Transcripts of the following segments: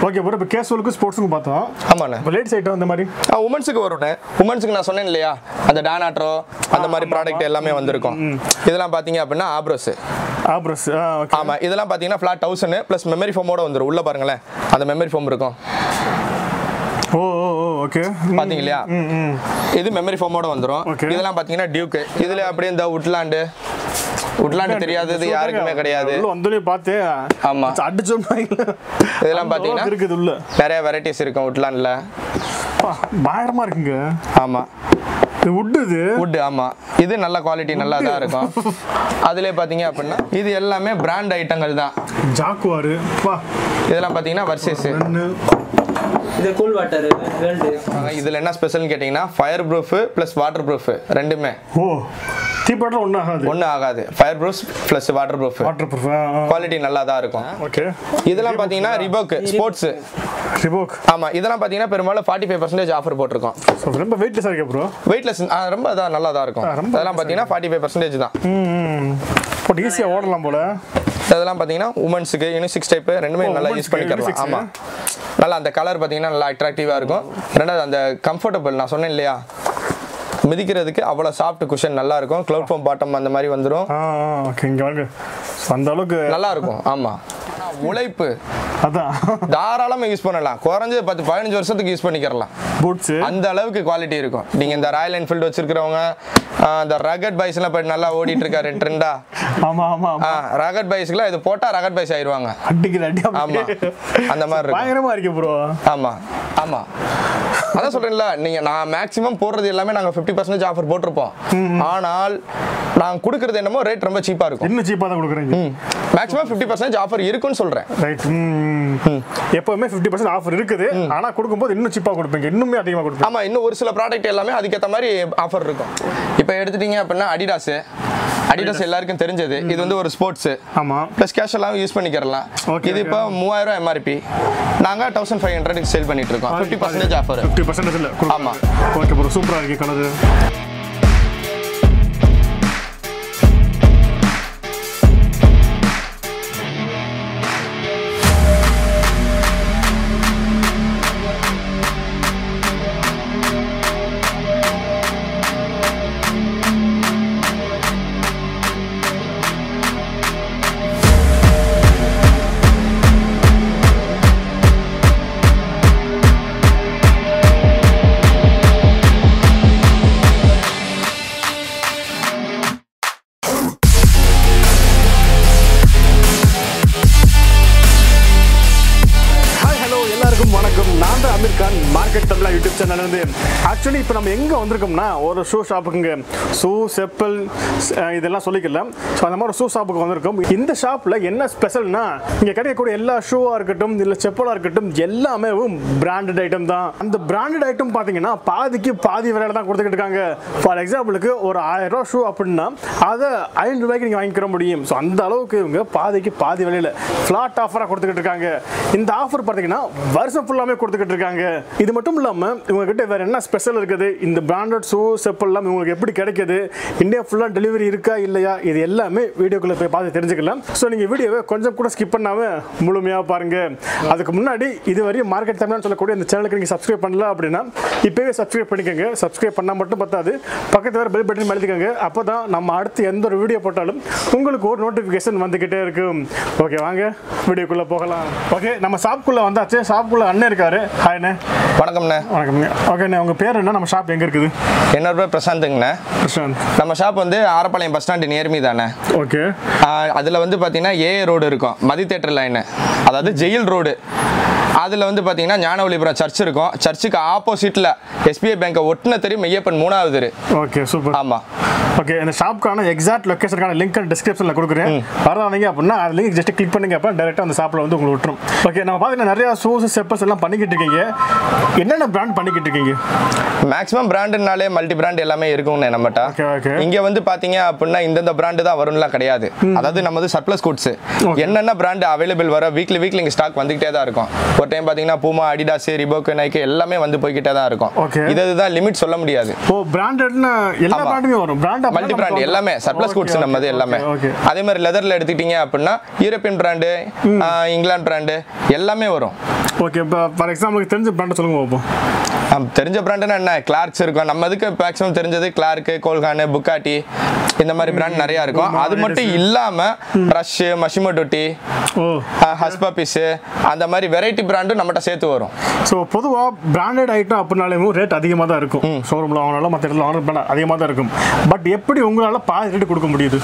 Okay bro இப்போ கேஸ்வலுக்கு ஸ்போர்ட்ஸுக்கும் பார்த்தோம் ஆமாண்ணே இப்போ லேடிஸ் ஐட்டம் அந்த மாதிரி உமன்ஸுக்கு வரும்ண்ணே உமன்ஸுக்கு நான் சொன்னேன் இல்லையா அந்த டானாட்ரோ அந்த மாதிரி ப்ராடக்ட் எல்லாமே வந்திருக்கும் இதெல்லாம் பார்த்தீங்க அப்படின்னா ஆப்ரோஸ் ஆப்ரஸ் ஆ ஓகே ஆமாம் இதெல்லாம் பார்த்தீங்கன்னா ஃப்ளாட் தௌசண்ட் ப்ளஸ் மெமரி ஃபோமோட வந்துடும் உள்ள பாருங்களேன் அந்த மெமரி ஃபோம் இருக்கும் ஓ ஓ ஓ ஓகே பாத்தீங்க இல்லையா இது மெமரி ஃபோமோட வந்துரும் Okay. இதெல்லாம் பாத்தீங்கன்னா டியூக் இதுல அப்படியே இந்த உட்லாண்டு உட்லாண்டு தெரியாதது யாருக்குமே கிடையாது உள்ள வந்தோடனே பார்த்து ஆமா. அடிச்சோம்னா இதெல்லாம் பாத்தீங்கன்னா இருக்குது உள்ள நிறைய வெரைட்டிஸ் இருக்கும் உட்லாண்ட்ல அப்பா, பயங்கரமா இருக்குங்க ஆமா இது wood இது வுட் ஆமா இது நல்ல குவாலிட்டி நல்லா தான் இருக்கும் அதுல பாத்தீங்க அப்படின்னா இது எல்லாமே பிராண்ட் ஐட்டங்கள் தான் ஜாக்குவாரு பா இதெல்லாம் பாத்தீங்கன்னா வர்சஸ் ஒன்று இது கூல் வாட்டர் வேர்ல்டு இதுல என்ன ஸ்பெஷல்னு கேட்டீங்கன்னா fireproof plus waterproof ரெண்டுமே ஓ தீப்பாட்டில் ஒன்றும் ஆகாது ஒன்றும் ஆகாது fireproof plus waterproof waterproof quality நல்லா தான் இருக்கும் ஓகே இதெல்லாம் பாத்தீங்கன்னா ரிபோக் ஸ்போர்ட்ஸ் ரிபோக் ஆமா இதெல்லாம் பாத்தீங்கன்னா பெரும்பாலும் ஃபார்ட்டி ஃபைவ் பர்சன்டேஜ் ஆஃபர் போட்டிருக்கோம் ஸோ ரொம்ப வெயிட்லெஸ்ஸாக இருக்கே ப்ரோ வெயிட்லெஸ் ரொம்ப அதான் நல்லா தான் இருக்கும் ஆ, ரொம்ப அதெல்லாம் பாத்தீங்கன்னா ஃபார்ட்டி ஃபைவ் பர்சன்டேஜ் தான் ம் போட்டு ஈஸியாக ஓடலாம் போல அதெல்லாம் பாத்தீங்கன்னா உமன்ஸுக்கு யூனிசிக்ஸ் டைப் ரெண்டுமே ஓ, நல்லா women's யூஸ் க்கு பண்ணிக்கலாம் unisex. ஆமா நல்லா அந்த கலர் பாத்தீங்கன்னா நல்லா அட்ராக்டிவா இருக்கும் ரெண்டாவது அந்த கம்ஃபர்டபுள் நான் சொன்னேன் இல்லையா மிதிக்கிறதுக்கு அவ்வளோ சாஃப்ட் குஷன் நல்லா இருக்கும் க்ளவுட் ஃபார்ம் பாட்டம் அந்த மாதிரி வந்துடும் ஆ ஓகே இங்கே வாங்க So, அந்த அளவுக்கு நல்லா இருக்கும் ஆமா உழைப்பு அதான் தாராளமாக யூஸ் பண்ணலாம் குறைஞ்சது பத்து பதினஞ்சு வருஷத்துக்கு யூஸ் பண்ணிக்கிறலாம் பூட்ஸு அந்த அளவுக்கு குவாலிட்டி இருக்கும் நீங்க இந்த ராயல் என்ஃபீல்டு வச்சிருக்கிறவங்க ஆஹ், இந்த ரகட் பைஸ் எல்லாம் போய் நல்லா ஓடிட்டு இருக்காரு ட்ரெண்டா ஆமாம் ஆமாம் ரகட் பைஸ்க்குலாம் இது போட்டா ரகட் பைஸ் ஆயிருவாங்க அடிக்கிற அடி ஆமா அப்படியே. அந்த மாதிரி இருக்கும் பயங்கரமா இருக்கு ப்ரோ ஆமா ஆமா அதான் சொல்றேன்ல நீங்க நான் மேக்ஸிமம் போடுறது எல்லாமே நாங்க 50% பர்சன்டேஜ் ஆஃபர் போட்டிருப்போம் ஆனால் நான் கொடுக்கறது என்னமோ ரேட் ரொம்ப சீப்பா இருக்கும் இன்னும் சீப்பாக தான் கொடுக்குறீங்க மேக்ஸிமம் 50% பர்சன்டேஜ் ஆஃபர் இருக்குன்னு சொல்றேன் ரைட் எப்பவுமே ஃபிஃப்டி பர்சன்ட் ஆஃபர் இருக்குது ஆனா கொடுக்கும்போது இன்னும் சீப்பாக கொடுப்பீங்க இன்னுமே அதிகமாக கொடுப்பீங்க ஆமா இன்னும் ஒரு சில ப்ராடக்ட் எல்லாமே அதுக்கேற்ற மாதிரி ஆஃபர் இருக்கும் இப்போ எடுத்துட்டீங்க அப்படின்னா அடிடாஸ் அடிடாஸ் எல்லாருக்கும் தெரிஞ்சது இது வந்து ஒரு ஸ்போர்ட்ஸ் ஆமா ப்ளஸ் கேஷுவலாகவும் யூஸ் பண்ணிக்கிறலாம் Okay, இது okay. இப்போ மூவாயிரம் எம்ஆர்பி நாங்கள் தௌசண்ட் ஃபைவ் ஹண்ட்ரடுக்கு சேல் பண்ணிட்டு இருக்கோம் fifty percentage offer fifty percentage இல்லை ஆமா. ஓகே ப்ரோ சூப்பராக இருக்கு கலரு ஹாய் ஹலோ எல்லாருக்கும் வணக்கம் நான் தான் Aamir Khan market Tamizha YouTube channel இருந்து ஆக்சுவலி இப்போ நம்ம எங்கே வந்திருக்கோம்னா ஒரு ஷூ ஷாப்புக்குங்க ஷூ செப்பல் அஹ், இதெல்லாம் சொல்லிக்கலாம் ஸோ அந்த மாதிரி ஒரு ஷூ ஷாப்புக்கு வந்திருக்கோம் இந்த ஷாப்பில் என்ன ஸ்பெஷல்னா இங்கே கிடைக்கக்கூடிய எல்லா ஷூவாக இருக்கட்டும் இல்லை செப்பலாக இருக்கட்டும் எல்லாமே பிராண்டட் ஐட்டம் தான் அந்த பிராண்டட் ஐட்டம் பார்த்தீங்கன்னா பாதிக்கு பாதி விலையில தான் கொடுத்துக்கிட்டு இருக்காங்க ஃபார் எக்ஸாம்பிளுக்கு ஒரு ஆயிரம் ரூபா ஷூ அப்படின்னா அதை ஐநூறு ரூபாய்க்கு நீங்கள் வாங்கிக்கிற முடியும் ஸோ அந்த அளவுக்கு இவங்க பாதிக்கு பாதி விலையில ஃப்ளாட் ஆஃபராக கொடுத்துக்கிட்டு இருக்காங்க இந்த ஆஃபர் பார்த்தீங்கன்னா வருஷம் ஃபுல்லாமே கொடுத்துக்கிட்டு இருக்காங்க இது மட்டும் இல்லாமல் இவங்க கிட்ட வேற என்ன ஸ்பெஷல் இருக்குது இந்த பிராண்டட் ஷூ செப்பல் எல்லாம் இவங்களுக்கு எப்படி கிடைக்குது இந்தியா ஃபுல்லாக டெலிவரி இருக்கா இல்லையா இது எல்லாமே வீடியோக்குள்ளே போய் பார்த்து தெரிஞ்சுக்கலாம் ஸோ நீங்கள் வீடியோவை கொஞ்சம் கூட ஸ்கிப் பண்ணாமல் முழுமையாக பாருங்க அதுக்கு முன்னாடி இதுவரையும் மார்க்கெட் தமிழ்னு சொல்லக்கூடிய இந்த சேனலுக்கு நீங்கள் சப்ஸ்கிரைப் பண்ணல அப்படின்னா இப்போவே சப்ஸ்கிரைப் பண்ணிக்கோங்க சப்ஸ்கிரைப் பண்ணால் மட்டும் பத்தாது பக்கத்தில் வர பெல் பட்டன் அழுத்திக்கோங்க அப்போ தான் நம்ம அடுத்து எந்த ஒரு வீடியோ போட்டாலும் உங்களுக்கு ஒரு நோட்டிஃபிகேஷன் வந்துக்கிட்டே இருக்கும் ஓகே வாங்க வீடியோக்குள்ளே போகலாம் ஓகே நம்ம ஷாப்புக்குள்ளே வந்தாச்சு ஷாப்புக்குள்ளே அண்ணன் இருக்காரு ஹாய்ண்ணே வணக்கம்ண்ணே வணக்கம்ங்க ஓகேண்ணே உங்கள் பேர் என்ன நம்ம ஷாப் எங்கே இருக்குது என்னோட பேர் பிரசாந்துங்கண்ணே பிரசாந்த் நம்ம ஷாப் வந்து ஆரப்பாளையம் பஸ் ஸ்டாண்டு நியர்மி தானே ஓகே அதில் வந்து பார்த்தீங்கன்னா ஏஏ ரோடு இருக்கும் மதி தேட்டர் லைனு அதாவது ஜெயில் ரோடு அதில் வந்து பார்த்தீங்கன்னா ஞானவழிபுரம் சர்ச் இருக்கும் சர்ச்சுக்கு ஆப்போசிட்டில் எஸ்பிஐ பேங்கை ஒட்டின தெரியும் மெய்யப்பன் மூணாவது தெரு ஓகே சூப்பர் ஆமாம் ஓகே இந்த ஷாப்க்கான எக்ஸாக்ட் லொக்கேஷனுக்கான லிங்க் டிஸ்கிரிப்ஷனில் கொடுக்குறேன் வராதீங்க அப்படின்னா அது லிங்க் ஜஸ்ட் கிளிக் பண்ணுங்க அப்போ டேரெக்டாக அந்த ஷாப்பில் வந்து உங்களுக்கு விட்டுரும் ஓகே நம்ம பார்த்தீங்கன்னா நிறையா ஷூஸ் செப்பல்ஸ் எல்லாம் பண்ணிக்கிட்டு இருக்கீங்க என்னென்ன பிராண்ட் பண்ணிக்கிட்டு இருக்கீங்க மேக்ஸிமம் பிராண்டுனாலே மல்டி பிராண்ட் எல்லாமே இருக்கும்ண்ணே நம்மகிட்ட Okay, okay. இங்கே வந்து பார்த்தீங்க அப்படின்னா இந்தந்த பிராண்டு தான் வரும்லாம் கிடையாது அதாவது நமது சர்ப்ளஸ் குட்ஸ் என்னென்ன பிராண்டு அவைலபிள் வர வீக்லி வீக்லி இங்கே ஸ்டாக் வந்துகிட்டே தான் இருக்கும் ஒரு டைம் பார்த்தீங்கன்னா பூமா அடிடாஸ் ரிபோக் நைக்கு எல்லாமே வந்து போய்கிட்டே தான் இருக்கும் Okay. இது இதுதான் லிமிட் சொல்ல முடியாது ஓ பிராண்டட்னு எல்லா ஆமா. பிராண்டுமே வரும் பிராண்ட் பிராண்ட் மல்டி பிராண்ட் எல்லாமே சர்ப்ளஸ் குட்ஸ் நம்மது எல்லாமே ஓகே அதே மாதிரி லெதர்ல எடுத்துக்கிட்டீங்க அப்படின்னா யூரோப்பியன் பிராண்டு இங்கிலாந்து பிராண்டு எல்லாமே வரும் ஓகே இப்போ ஃபார் எக்ஸாம்பிளுக்கு தெரிஞ்ச பிராண்ட் சொல்லுங்க பார்ப்போம் ஆம், தெரிஞ்ச பிராண்டுனா என்ன கிளார்க்ஸ் இருக்கும் நம்ம இதுக்கு மேக்ஸிமம் தெரிஞ்சது கிளார்க்கு கோல்கானு புக்காட்டி இந்த மாதிரி பிராண்ட் நிறைய இருக்கும் அது மட்டும் இல்லாம ரஷ் மஷிமோ டொட்டி ஓ ஹஸ்பா பீஸு அந்த மாதிரி வெரைட்டி பிராண்டும் நம்மகிட்ட சேர்த்து வரும் ஸோ பொதுவாக பிராண்டட் ஐட்டம் அப்படின்னாலும் ரேட் அதிகமாக தான் இருக்கும் ஷோரூமில் வாங்கினாலும் மற்ற இடத்துல வாங்கின பிராண்ட் அதிகமாக தான் இருக்கும் பட் எப்படி உங்களால் பாதி ரேட்டு கொடுக்க முடியுது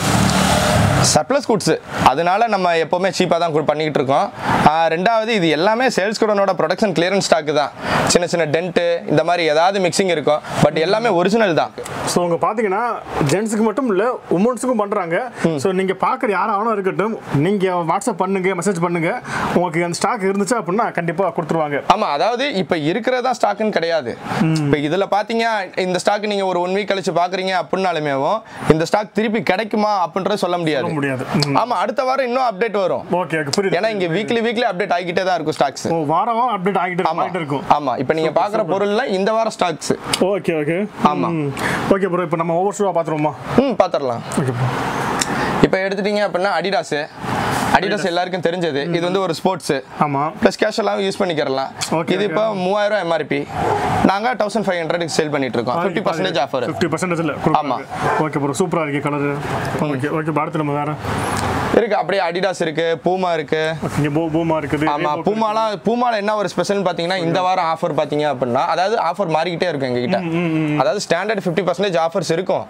சர்ப்ளஸ் குட்ஸ் அதனால நம்ம எப்போவுமே சீப்பாக தான் கு- பண்ணிக்கிட்டு இருக்கோம் ஆ, ரெண்டாவது இது எல்லாமே சேல்ஸ் குடனோட ப்ரொடக்ஷன் கிளியரன்ஸ் ஸ்டாக்கு தான் சின்ன சின்ன டென்ட்டு இந்த மாதிரி ஏதாவது மிக்சிங் இருக்கும் பட் எல்லாமே ஒரிஜினல் தான் ஸோ உங்க பார்த்தீங்கன்னா ஜென்ஸுக்கு மட்டும் இல்லை உமன்ஸுக்கும் பண்ணுறாங்க ஸோ நீங்கள் பார்க்குற யாராவது இருக்கட்டும் நீங்கள் வாட்ஸ்அப் பண்ணுங்க மெசேஜ் பண்ணுங்க உங்களுக்கு அந்த ஸ்டாக் இருந்துச்சு அப்படின்னா கண்டிப்பாக கொடுத்துருவாங்க ஆமா அதாவது இப்ப இருக்கிறதா ஸ்டாக்னு கிடையாது இப்ப இதுல பாத்தீங்க இந்த ஸ்டாக் நீங்க ஒரு ஒன் வீக் கழிச்சு பாக்குறீங்க அப்படின்னாலுமே இந்த ஸ்டாக் திருப்பி கிடைக்குமா அப்படின்றத சொல்ல முடியாது முடியாது ஆமா அடுத்த வாரம் இன்னும் அப்டேட் வரும் ஓகே ஓகே புரியுது ஏன்னா இங்க வீக்லி வீக்லி அப்டேட் ஆகிட்டே தான் இருக்கும் ஸ்டாக்ஸ் ஓ வாரம் வாரம் அப்டேட் ஆகிட்டு ஆமா ஆகிட்டு இருக்கும் ஆமா இப்ப நீங்க பாக்குற பொருள்ல இந்த வாரம் ஸ்டாக்ஸ் ஓகே ஓகே ஆமா. ஓகே ப்ரோ இப்போ நம்ம ஒவ்வொரு ஷூவாக பார்த்துருவோமா ம் பாத்திரலாம் ஓகே ப்ரோ இப்போ எடுத்துட்டீங்க அப்படின்னா அடிடாஸ் அடிடாஸ் எல்லாருக்கும் தெரிஞ்சது இது வந்து ஒரு ஸ்போர்ட்ஸ் ஆமாம் ப்ளஸ் கேஷுவலாகவும் யூஸ் பண்ணிக்கிறலாம் Okay, இது okay. இப்போ மூவாயிரம் எம்ஆர்பி நாங்கள் தௌசண்ட் ஃபைவ் ஹண்ட்ரடுக்கு சேல் பண்ணிட்டு இருக்கோம் ஃபிஃப்டி பர்சன்டேஜ் ஆஃபர் ஃபிஃப்டி பர்சன்டேஜில் ஆமா. ஓகே ப்ரோ சூப்பராக இருக்கு கலரு ஓகே ஓகே அடுத்து நம்ம வேறு இருக்கு அப்படியே அடிடாஸ் இருக்கு பூமா இருக்கு இங்கே பூ பூமா இருக்குது ஆமா Reebok பூமாலாம் பூமால என்ன ஒரு ஸ்பெஷல் பாத்தீங்கன்னா இந்த வாரம் ஆஃபர் பாத்தீங்க அப்படின்னா அதாவது ஆஃபர் மாறிக்கிட்டே இருக்கும் எங்ககிட்ட அதாவது ஸ்டாண்டர்ட் ஃபிஃப்டி பர்சன்டேஜ் ஆஃபர்ஸ் இருக்கும்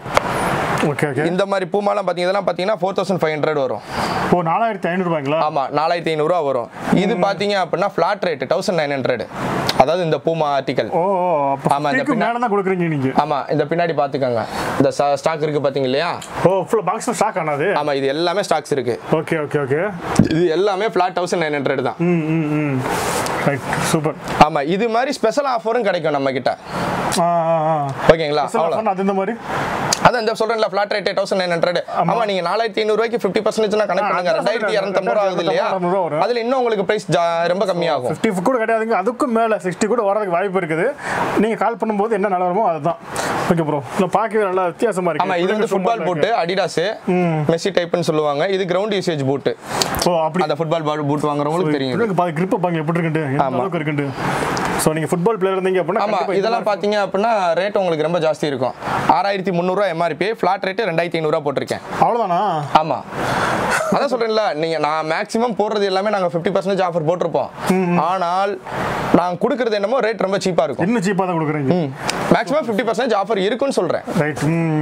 ஓகே ஓகே இந்த மாதிரி பூமாலாம் பாத்தீங்க இதெல்லாம் பாத்தீங்கன்னா ஃபோர் தௌசண்ட் ஃபைவ் ஹண்ட்ரட் வரும் ஓ நாலாயிரத்தி ஐநூறுபாங்களா ஆமா நாலாயிரத்தி ஐநூறுரூவா வரும் இது பாத்தீங்க அப்படின்னா flat rate thousand nine hundred அதாவது இந்த பூமா ஆர்டிகல் ஓ ஓ அப்போ ஆமா, இந்த ஃபிஃப்டிக்கு பின்னா- மேலே தான் கொடுக்குறீங்க நீங்கள் ஆமா இந்த பின்னாடி பாத்துக்கோங்க இந்த ஸ்டாக் இருக்கு பாத்தீங்க இல்லையா ஓ ஃபுல் பாக்ஸில் ஸ்டாக் ஆனது ஆமா இது எல்லாமே ஸ்டாக்ஸ் இருக்கு ஓகே ஓகே ஓகே இது எல்லாமே ஃபிளாட் தௌசண்ட் நைன் ஹண்ட்ரட் தான் ம் ம் ம் ரைட் சூப்பர் ஆமா இது மாதிரி ஸ்பெஷல் ஆஃபரும் கிடைக்கும் நம்ம கிட்ட ஆ ஆ ஆ ஓகேங்களா Special அவ்வளோ offer அது இந்த மாதிரி அதான் இந்த சொல்றேன்ல flat rate thousand nine hundred ஆமா நீங்க நாலாயிரத்தி ஐநூறுவாய்க்கு ஃபிஃப்டி பர்சன்டேஜ் கணக்கு பண்ணுங்க அதான் ரெண்டாயிரத்தி சொல்றேன். இரநூத்தம்பது ரூபா ஆகுது இல்லையா இரநூத்தம்பது ரூபா வரும். அதுல இன்னும் உங்களுக்கு பிரைஸ் ரொம்ப கம்மியாகும் ஃபிஃப்டி கூட கிடையாதுங்க அதுக்கும் மேலே சிக்ஸ்டி கூட வரதுக்கு வாய்ப்பு இருக்குது நீங்கள் கால் பண்ணும்போது என்ன நிலவரமோ அதுதான் ஓகே ப்ரோ இல்லை பார்க்கவே நல்லா வித்தியாசமா இருக்கு ஆமா இது வந்து ஃபுட்பால் பூட்டு அடிடாஸ் மெஸ்ஸி டைப்னு சொல்லுவாங்க இது கிரவுண்ட் யூசேஜ் பூட்டு ஓ அப்படி அந்த ஃபுட்பால் பூட் வாங்குறவங்களுக்கு தெரியும் இது. தெரியும் பாதி grip பாருங்க எப்படி இருக்குண்டு எந்த ஆமா. அளவுக்கு இருக்குண்டு ஸோ நீங்கள் ஃபுட்பால் பிளேயர் இருந்தீங்க அப்படின்னா ஆமா கண்டிப்பா இதெல்லாம் பாத்தீங்க அப்படின்னா ரேட் உங்களுக்கு ரொம்ப ஜாஸ்தி இருக்கும் ஆறாயிரத்தி முந்நூறுவா எம்ஆர்பி ஃபிளாட் ரேட் ரெண்டாயிரத்தி ஐநூறுவா போட்டிருக்கேன் அவ்வளோதானா ஆமா அதான் சொல்றேன்ல நீங்க நான் மேக்ஸிமம் போடுறது எல்லாமே நாங்க ஃபிஃப்டி பர்சன்டேஜ் ஆஃபர் போட்டிருப்போம் ஆனால் நான் கொடுக்கறது என்னமோ ரேட் ரொம்ப சீப்பா இருக்கும் இன்னும் சீப்பாக தான் கொடுக்குறீங்க மேக்ஸிமம் ஃபிஃப்டி பர்சன்டேஜ் ஆஃபர் இருக்குன்னு சொல்றேன் ரைட்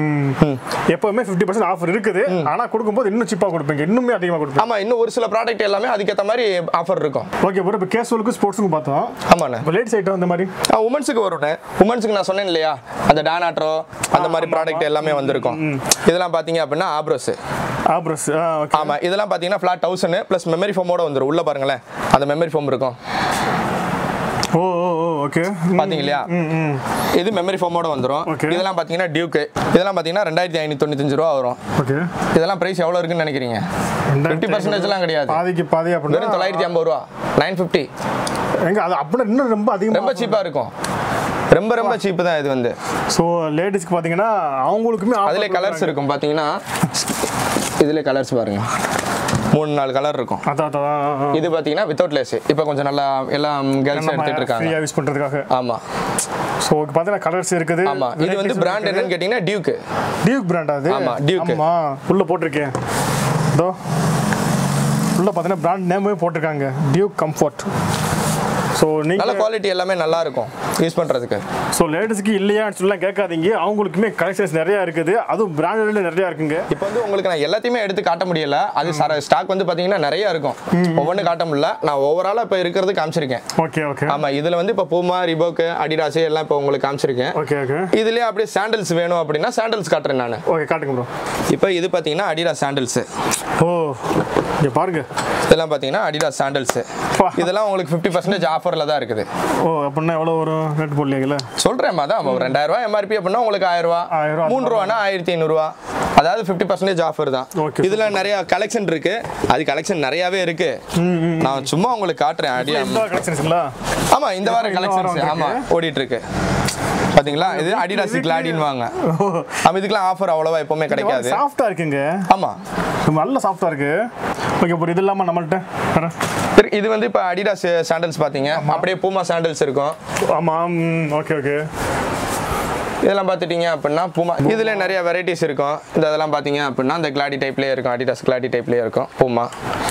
எப்பவுமே ஃபிஃப்டி பர்சன்ட் ஆஃபர் இருக்குது ஆனால் கொடுக்கும்போது இன்னும் சீப்பாக கொடுப்பீங்க இன்னுமே அதிகமாக கொடுப்பீங்க ஆமா இன்னும் ஒரு சில ப்ராடக்ட் எல்லாமே அதுக்கேற்ற மாதிரி ஆஃபர் இருக்கும் ஓகே ப்ரோ இப்போ கேஷுவலுக்கும் ஸ்போர்ட்ஸுக்கும் பார்த்தோம் ஆமாண்ணே இப்போ லேடிஸ் ஐட்டம் அந்த மாதிரி உமன்ஸுக்கு வரும்ண்ணே உமன்ஸுக்கு நான் சொன்னேன் இல்லையா அந்த டானாட்ரோ அந்த மாதிரி ப்ராடக்ட் எல்லாமே வந்திருக்கும் இதெல்லாம் பார்த்தீங்க அப்படின்னா ஆப்ரோஸ் ஆப்ரஸ் ஆ ஓகே ஆமா இதெல்லாம் பார்த்தீங்கன்னா ஃபிளாட் தௌசண்ட் ப்ளஸ் மெமரி ஃபோமோட வந்துடும் உள்ள பாருங்களேன் அந்த மெமரி ஃபோம் இருக்கும் ஓ ஓ ஓ ஓகே பாத்தீங்க இல்லையா இது மெமரி ஃபோமோட வந்துடும் Okay. இதெல்லாம் பார்த்தீங்கன்னா டியூக்கு இதெல்லாம் பார்த்தீங்கன்னா ரெண்டாயிரத்தி ஐநூற்றி தொண்ணூத்தஞ்சு ரூபா வரும் ஓகே இதெல்லாம் பிரைஸ் எவ்வளோ இருக்குன்னு நினைக்கிறீங்க ஃபிஃப்டி பர்சன்டேஜ்லாம் கிடையாது பாதிக்கு பாதி வெறும் அப்படின்னா தொள்ளாயிரத்தி ஐம்பது ரூபா நைன் ஃபிஃப்டி எங்க அது அப்படின்னா இன்னும் ரொம்ப அதிகமாக ரொம்ப சீப்பாக இருக்கும் ரொம்ப ரொம்ப சீப்பு தான் இது வந்து ஸோ லேடிஸ்க்கு பார்த்தீங்கன்னா அவங்களுக்குமே offer அதிலே கலர்ஸ் கொடுக்குறாங்க. இருக்கும் பார்த்தீங்கன்னா இதில் கலர்ஸ் பாருங்க மூணு நாலு கலர் இருக்கும் அதான் அதான் இது பார்த்தீங்கன்னா வித்தவுட் லேஸ் இப்போ கொஞ்சம் நல்லா எல்லாம் கேர்ள்ஸ் எடுத்துட்டு இருக்காங்க ஃப்ரீயாக யூஸ் பண்ணுறதுக்காக ஆமா ஸோ பார்த்தீங்கன்னா கலர்ஸ் இருக்குது ஆமா இது வந்து பிராண்ட் என்னன்னு கேட்டிங்கன்னா டியூக்கு டியூக் பிராண்ட் அது ஆமா, Duke. ஆமா உள்ள போட்டிருக்கேன் இதோ உள்ள பார்த்தீங்கன்னா பிராண்ட் நேமே போட்டிருக்காங்க டியூக் கம்ஃபர்ட் ஸோ நல்ல நீங்கள் குவாலிட்டி எல்லாமே நல்லா இருக்கும் யூஸ் பண்றதுக்கு ஸோ லேடிஸ்க்கு இல்லையான்னு சொல்லலாம் கேட்காதீங்க அவங்களுக்குமே கலெக்ஷன்ஸ் நிறையா இருக்குது அதுவும் பிராண்டட்ல நிறையா இருக்குங்க இப்போ வந்து உங்களுக்கு நான் எல்லாத்தையுமே எடுத்து காட்ட முடியல அது சர ஸ்டாக் வந்து பாத்தீங்கன்னா நிறைய இருக்கும் ஒவ்வொன்றும் காட்ட முடியல நான் ஓவராலா இப்போ இருக்கிறது காமிச்சிருக்கேன் ஓகே ஓகே ஆமா இதுல வந்து இப்போ பூமா ரிபோக்கு அடிடாஸ் எல்லாம் இப்போ உங்களுக்கு காமிச்சிருக்கேன் ஓகே ஓகே இதுலயே அப்படியே சாண்டல்ஸ் வேணும் அப்படின்னா சாண்டல்ஸ் காட்டுறேன் நான் ஓகே காட்டுங்க ப்ரோ இப்போ இது பாத்தீங்கன்னா அடிடாஸ் சாண்டல்ஸ் ஓ இங்கே பாருங்க இதெல்லாம் பாத்தீங்கன்னா அடிடாஸ் சாண்டல்ஸ் பா. இதெல்லாம் உங்களுக்கு ஃபிஃப்டி பர்சன்டேஜ் ஆஃபர்ல தான் இருக்குது ஓ அப்படின்னா எவ்வளோ வரும் ரேட் போடலீங்களா சொல்றேன் அதான் ஒரு ரெண்டாயிரம் ரூபாய் எம்ஆர்பி அப்படின்னா உங்களுக்கு ஆயிரம் ரூபா ஆயிரம் ரூபா. மூணு ரூபானா ஆயிரத்தி ஐநூறுரூவா அதாவது ஃபிஃப்டி பர்சன்டேஜ் ஆஃபர் தான் Okay, இதுல நிறைய கலெக்ஷன் இருக்கு அது கலெக்ஷன் நிறையவே இருக்கு நான் சும்மா உங்களுக்கு காட்டுறேன் அடியா இந்த கலெக்ஷன்ஸுங்களா ஆமா இந்த வார இந்த வாரம் கலெக்ஷன்ஸ் ஆமா வந்திருக்கு. ஓடிட்டு இருக்கு பாத்தீங்களா இது அடிடாஸ் கிளாடின்னு வாங்க நம்ம இதுக்கெல்லாம் ஆஃபர் அவ்வளவா எப்பவுமே கிடைக்காது சாஃப்டா இருக்குங்க ஆமா நல்ல சாஃப்டா இருக்கு ஓகே அப்புறம் இது இல்லாம நம்மள்ட்ட வரேன். சரி, இது வந்து இப்போ அடிடாஸ் சாண்டல்ஸ் பாத்தீங்க அப்படியே பூமா சாண்டல்ஸ் இருக்கும் ஆமா ஓகே ஓகே இதெல்லாம் பார்த்துட்டீங்க அப்படின்னா பூமா இதுல நிறைய வெரைட்டிஸ் இருக்கும் இந்த இதெல்லாம் பார்த்தீங்க அப்படின்னா இந்த கிளாடி டைப்லேயே இருக்கும் அடிடாஸ் கிளாடி டைப்லேயே இருக்கும் பூமா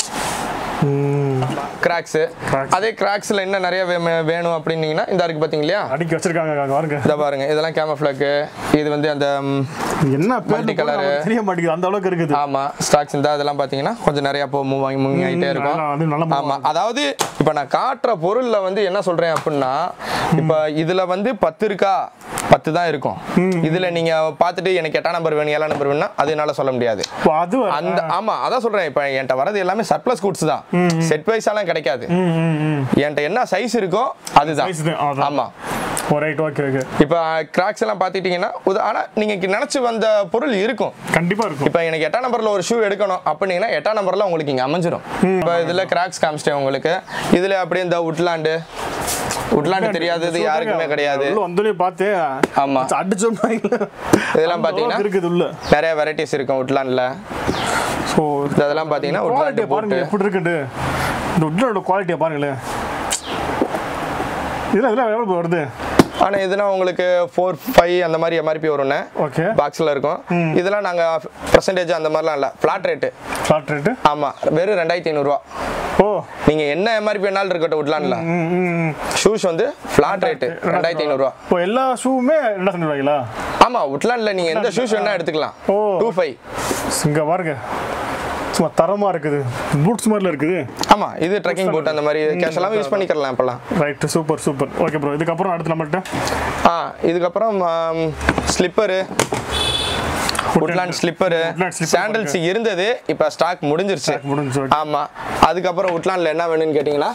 கிராக்ஸு Cracks. அதே கிராக்ஸில் என்ன நிறைய வே- வேணும் அப்படின்னீங்கன்னா இந்த இருக்கு பார்த்தீங்க இல்லையா அடிக்க வச்சிருக்காங்க அங்க பாருங்க இதை பாருங்க இதெல்லாம் கேமஃப்ளாக்கு இது வந்து அந்த ம், என்ன பேர் Multi colour. தெரிய மாட்டேங்குது அந்த அளவுக்கு இருக்குது ஆமா ஸ்டாக்ஸ் இந்த இதெல்லாம் பார்த்தீங்கன்னா கொஞ்சம் நிறைய இப்போ மூவ் ஆகி மூவ் ஆகிட்டே இருக்கும் நல்லா, அது நல்லா move ஆமா அதாவது இப்போ நான் காட்டுற பொருள்ல வந்து என்ன சொல்றேன் அப்படின்னா இப்போ இதுல வந்து பத்து இருக்கா பத்து தான் இருக்கும் இதுல நீங்க பார்த்துட்டு எனக்கு எட்டாம் நம்பர் வேணும் ஏழாம் நம்பர் வேணும்னா அது என்னால சொல்ல முடியாது ஓ, அது வர- அந்த ஆமா அதான் சொல்றேன் இப்போ என்கிட்ட வரது எல்லாமே சர்ப்ளஸ் கூட்ஸ் தான் செட் வைஸாலாம் கிடைக்காது ம், ம், ம். என்கிட்ட என்ன சைஸ் இருக்கோ அதுதான் Size தான், அதான். ஆமா ஓ ரைட் ஓகே ஓகே இப்போ கிராக்ஸ் எல்லாம் பார்த்துட்டீங்கன்னா உத- ஆனா நீங்க நினைச்சு வந்த பொருள் இருக்கும் கண்டிப்பா இருக்கும் இப்போ எனக்கு எட்டாம் நம்பர்ல ஒரு ஷூ எடுக்கணும் அப்படின்னா எட்டாம் நம்பர்ல உங்களுக்கு இங்க அமைஞ்சிரும் இப்போ இதுல கிராக்ஸ் காமிச்சிட்டேன் உங்களுக்கு இதுல அப்படியே இந்த உட்லாண்டு உட்லாண்டு தெரியாதது யாருக்குமே கிடையாது உள்ள வந்தோடனே பார்த்து ஆமா. அடிச்சோம்னா இதெல்லாம் பாத்தீங்கன்னா இருக்குது உள்ள நிறைய வெரைட்டிஸ் இருக்கும் உட்லாண்ட்ல ஸோ இதெல்லாம் பாத்தீங்கன்னா உட்லாண்டு குவாலிட்டியை பாருங்க போட்டு எப்படி இருக்குது இந்த உட்லோட குவாலிட்டியை பாருங்களேன் இதெல்லாம் இதெல்லாம் எவ்வளோ வருது ஆனா இதெல்லாம் உங்களுக்கு ஃபோர் ஃபைவ் அந்த மாதிரி எம்ஆர்பி வரும்னு ஓகே பாக்ஸ்ல இருக்கும் இதெல்லாம் நாங்க பர்சன்டேஜ் அந்த மாதிரிலாம் இல்ல ஃபிளாட் ரேட்டு ஃபிளாட் ரேட்டு ஆமா வெறும் ரெண்டாயிரத்தி ஐநூறுரூவா ஓ நீங்க என்ன எம்ஆர்பி வேணாலும் இருக்கட்டும் உட்லாண்ட்ல ம், ம், ம். ஷூஸ் வந்து ஃபிளாட் ரேட்டு ரெண்டாயிரத்தி ஐநூறுரூவா இப்போ எல்லா ஷூவுமே ரெண்டாயிரத்தி ரூபாய்ங்களா ஆமா உட்லாண்ட்ல நீங்க எந்த ஷூஸ் வேணா எடுத்துக்கலாம் ஓ. டூ ஃபைவ் இங்கே பாருங்க சும்மா தரமாக இருக்குது பூட்ஸ் மாதிரில இருக்குது ஆமா இது ட்ரெக்கிங் போட் அந்த மாதிரி கேஷெல்லாம் யூஸ் பண்ணிக்கலாம் இப்பெல்லாம் right super super okay bro இதுக்கப்புறம் அடுத்து நம்மள்ட்ட ஆ இதுக்கப்புறம் slipper Woodland slipper Woodland slipper sandals இருந்தது இப்போ ஸ்டாக் முடிஞ்சிருச்சு Stock முடிஞ்சிருச்சு, okay. ஆமா அதுக்கப்புறம் உட்லாண்ட்ல என்ன வேணும்னு கேட்டிங்கன்னா